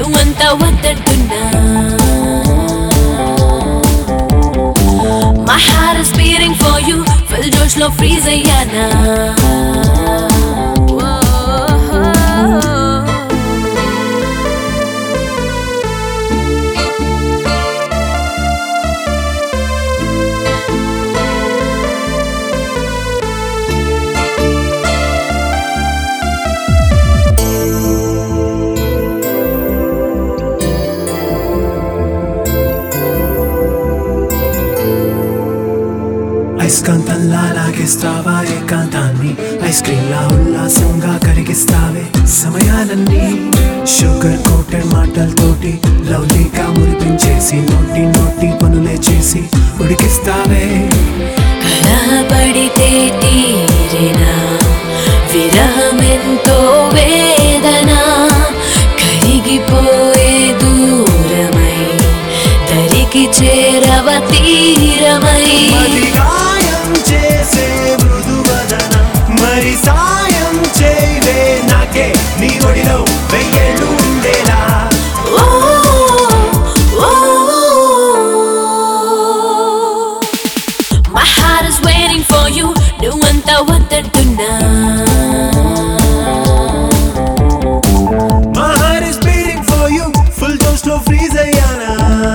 నువ్వంతా వద్దట్టున్నా My heart is beating for you full జోష్ లో ఫ్రీజ్ అయ్యానా ఐస్కాంతంలా లాగేస్తావా ఏకాంతాన్ని ఐస్ క్రీమ్ లా ఉల్లాసంగా కరిగిస్తావే సమయాలన్నీ షుగర్ కోటెడ్ మాటలతోటి లవ్లీగా మురిపించేసి నోటి నోటి పనులే చేసి ఉడికిస్తావే కలబడితే తీరినా విరహమెంతో వేదన కరిగిపోయే దూరమై దరికి చేరవ తీరమై మరి గాయం చేసే మృదువదన మరి సాయం చేయవే నాకే నీ ఒడిలో వెయ్యేళ్ళు ఉండేలా ఓ, ఓ, My heart is waiting for you నువ్వంతా వద్దట్టున్నా My heart is beating for you full dose లో freeze అయ్యానా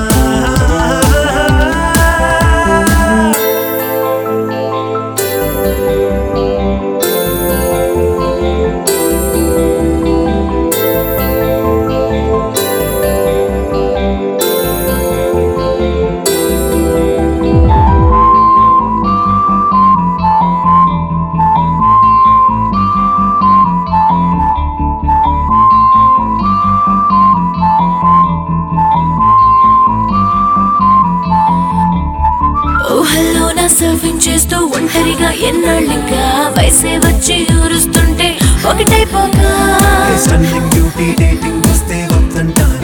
ఊహల్లో నా సర్ఫింగ్ చేస్తూ ఒంటరిగా ఎన్నాళ్ళింకా వయసే వచ్చి ఊరుస్తుంటే ఒకటైపోగా స్టన్నింగ్ బ్యూటీ డేటింగ్ వస్తే వద్దంటాను